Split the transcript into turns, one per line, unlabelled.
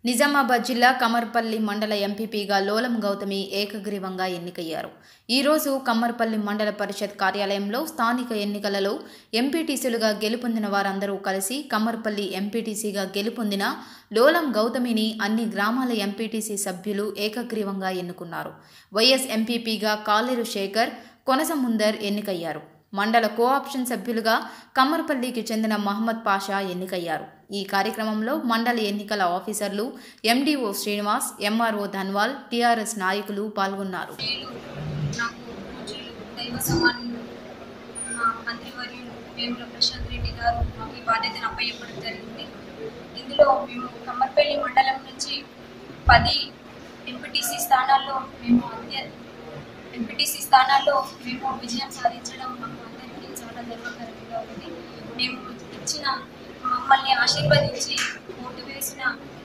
నిజామాబాద్ జిల్లా కమర్పల్లి మండల ఎంపీపీగా లోలం గౌతమి ఏకగ్రీవంగా ఎన్నికయ్యారు ఈరోజు కమ్మర్పల్లి మండల పరిషత్ కార్యాలయంలో స్థానిక ఎన్నికలలో ఎంపీటీసీలుగా గెలుపొందిన వారందరూ కలిసి కమ్మర్పల్లి ఎంపీటీసీగా గెలుపొందిన లోలం గౌతమిని అన్ని గ్రామాల ఎంపీటీసీ సభ్యులు ఏకగ్రీవంగా ఎన్నుకున్నారు వైఎస్ ఎంపీపీగా కాలేరు శేఖర్ కొనసముందర్ ఎన్నికయ్యారు మండల కోఆప్షన్ సభ్యులుగా కమ్మర్పల్లికి చెందిన మహమ్మద్ పాషా ఎన్నికయ్యారు ఈ కార్యక్రమంలో మండల ఎన్నికల ఆఫీసర్లు MDO Srinivas MRO Dhanwal TRS నాయకులు పాల్గొన్నారు
నేను నాకు పూజ్యులు దైవ సమానులు మా మంత్రివర్యులు వేముల ప్రశాంత్ రెడ్డి గారు మాకు ఈ బాధ్యతను అప్పయ్యప్పడం జరిగింది ఇందులో మేము కమ్మర్పల్లి మండలం నుంచి పది ఎంపీటీసీ స్థానాల్లో మేము అత్య ఎంపీటీసీ స్థానాల్లో మేము విజయం సాధించడం మాకు అందరికీ చాలా గర్వకరంగా ఉంది మేము ఇచ్చిన మమ్మల్ని ఆశీర్వదించి ఓటు వేసిన